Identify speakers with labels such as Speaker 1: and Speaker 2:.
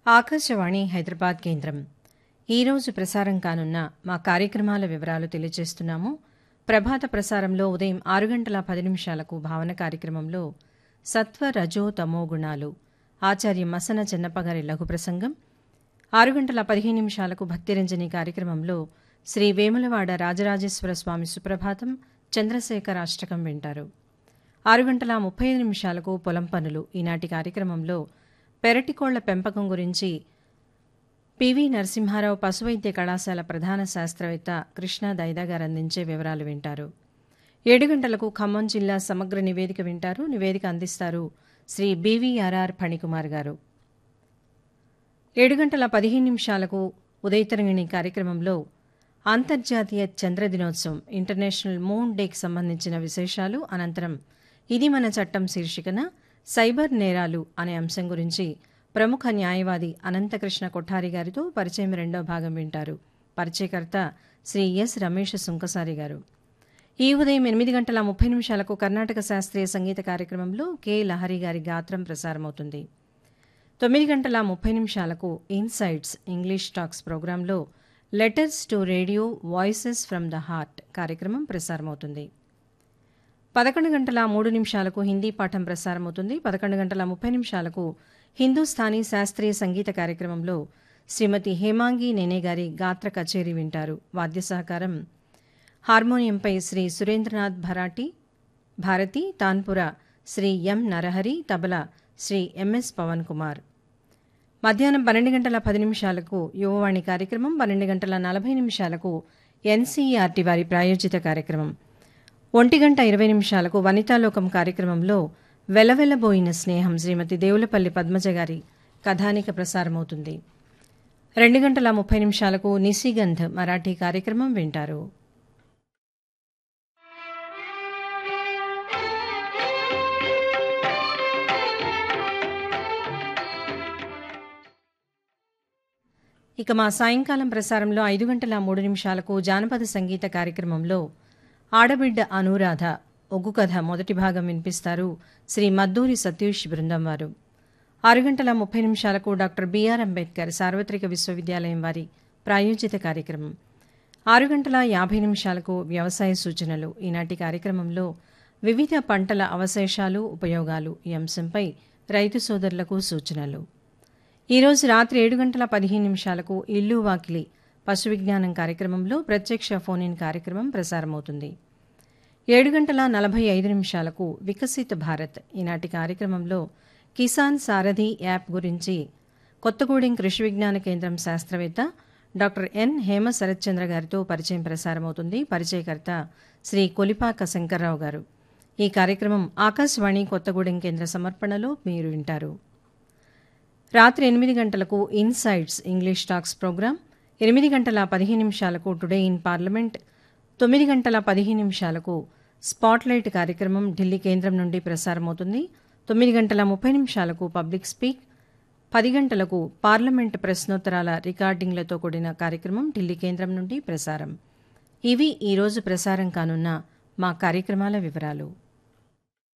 Speaker 1: ఆకాశవాణి హైదరాబాద్ కేంద్రం ఈరోజు ప్రసారం కానున్న మా కార్యక్రమాల వివరాలు తెలియజేస్తున్నాము ప్రభాత ప్రసారంలో ఉదయం ఆరు గంటల పది నిమిషాలకు భావన కార్యక్రమంలో సత్వ రజో తమో గుణాలు ఆచార్య మసన చెన్నప్పగారి లఘు ప్రసంగం ఆరు గంటల పదిహేను నిమిషాలకు భక్తిరంజని కార్యక్రమంలో శ్రీ వేములవాడ రాజరాజేశ్వర స్వామి సుప్రభాతం చంద్రశేఖర అష్టకం వింటారు ఆరు గంటల ముప్పై ఐదు నిమిషాలకు పొలం పనులు ఈనాటి కార్యక్రమంలో పెరటికోళ్ల పెంపకం గురించి పివి నరసింహారావు పశువైద్య కళాశాల ప్రధాన శాస్త్రవేత్త కృష్ణ దైదా గారు అందించే వివరాలు వింటారు ఏడు గంటలకు ఖమ్మం జిల్లా సమగ్ర నివేదిక వింటారు నివేదిక అందిస్తారు శ్రీ బీవీఆర్ఆర్ ఫణికుమార్ గారు ఏడు గంటల పదిహేను నిమిషాలకు ఉదయతరంగిణి కార్యక్రమంలో అంతర్జాతీయ చంద్ర దినోత్సవం ఇంటర్నేషనల్ మూన్ డేకి సంబంధించిన విశేషాలు అనంతరం ఇది మన చట్టం శీర్షికన సైబర్ నేరాలు అనే అంశం గురించి ప్రముఖ న్యాయవాది అనంతకృష్ణ కొఠారి గారితో పరిచయం రెండో భాగం వింటారు పరిచయకర్త శ్రీ ఎస్ రమేష్ సుంకసారి గారు ఈ ఉదయం ఎనిమిది గంటల ముప్పై నిమిషాలకు కర్ణాటక శాస్త్రీయ సంగీత కార్యక్రమంలో కె లహరి గారి గాత్రం ప్రసారమవుతుంది తొమ్మిది గంటల ముప్పై నిమిషాలకు ఇన్సైట్స్ ఇంగ్లీష్ టాక్స్ ప్రోగ్రాంలో letters to radio voices from the heart కార్యక్రమం ప్రసారమవుతుంది పదకొండు గంటల మూడు నిమిషాలకు హిందీ పాఠం ప్రసారమవుతుంది పదకొండు గంటల ముప్పై నిమిషాలకు హిందూస్థానీ శాస్త్రీయ సంగీత కార్యక్రమంలో శ్రీమతి హేమాంగి నేనే గారి గాత్ర కచేరీ వింటారు వాద్య సహకారం హార్మోనియంపై శ్రీ సురేంద్రనాథ్ భరాటి భారతి తాన్పుర శ్రీ ఎం నరహరి తబలా శ్రీ ఎంఎస్ పవన్ కుమార్ మధ్యాహ్నం పన్నెండు గంటల పది నిమిషాలకు యువవాణి కార్యక్రమం పన్నెండు గంటల నలభై నిమిషాలకు ఎన్సీఆర్టీ వారి ప్రాయోజిత కార్యక్రమం ఒంటి గంట ఇరవై నిమిషాలకు వనితాలోకం కార్యక్రమంలో వెలవెలబోయిన స్నేహం శ్రీమతి దేవులపల్లి పద్మజ గారి కథానిక ప్రసారమవుతుంది రెండు గంటల ముప్పై నిమిషాలకు నిశిగంధ్ మరాఠీ కార్యక్రమం వింటారు ఇక మా సాయంకాలం ప్రసారంలో ఐదు గంటల మూడు నిమిషాలకు జానపద సంగీత కార్యక్రమంలో ఆడబిడ్డ అనురాధ ఒగ్గు కథ మొదటి భాగం వినిపిస్తారు శ్రీ మద్దూరి సతీష్ బృందం వారు ఆరు గంటల ముప్పై నిమిషాలకు డాక్టర్ బిఆర్ అంబేద్కర్ సార్వత్రిక విశ్వవిద్యాలయం వారి ప్రాయోజిత కార్యక్రమం ఆరు గంటల యాభై నిమిషాలకు వ్యవసాయ సూచనలు ఈనాటి కార్యక్రమంలో వివిధ పంటల అవశేషాలు ఉపయోగాలు ఈ అంశంపై రైతు సోదరులకు సూచనలు ఈరోజు రాత్రి ఏడు గంటల పదిహేను నిమిషాలకు ఇల్లు వాకిలి పశు విజ్ఞానం కార్యక్రమంలో ప్రత్యక్ష ఫోన్ ఇన్ కార్యక్రమం ప్రసారమవుతుంది ఏడు గంటల నలభై ఐదు నిమిషాలకు వికసిత్ భారత్ ఈనాటి కార్యక్రమంలో కిసాన్ సారథి యాప్ గురించి కొత్తగూడెం కృషి విజ్ఞాన కేంద్రం శాస్త్రవేత్త డాక్టర్ ఎన్ హేమ శరత్చంద్ర గారితో పరిచయం ప్రసారమవుతుంది పరిచయకర్త శ్రీ కొలిపాక శంకర్రావు గారు ఈ కార్యక్రమం ఆకాశవాణి కొత్తగూడెం కేంద్ర సమర్పణలో మీరు వింటారు రాత్రి ఎనిమిది గంటలకు ఇన్సైట్స్ ఇంగ్లీష్ టాక్స్ ప్రోగ్రాం ఎనిమిది గంటల పదిహేను నిమిషాలకు టుడే ఇన్ పార్లమెంట్ తొమ్మిది గంటల పదిహేను నిమిషాలకు స్పాట్లైట్ కార్యక్రమం ఢిల్లీ కేంద్రం నుండి ప్రసారమవుతుంది తొమ్మిది గంటల ముప్పై నిమిషాలకు పబ్లిక్ స్పీక్ పది గంటలకు పార్లమెంట్ ప్రశ్నోత్తరాల రికార్డింగ్లతో కూడిన కార్యక్రమం ఢిల్లీ కేంద్రం నుండి ప్రసారం ఇవి ఈరోజు ప్రసారం కానున్న మా కార్యక్రమాల వివరాలు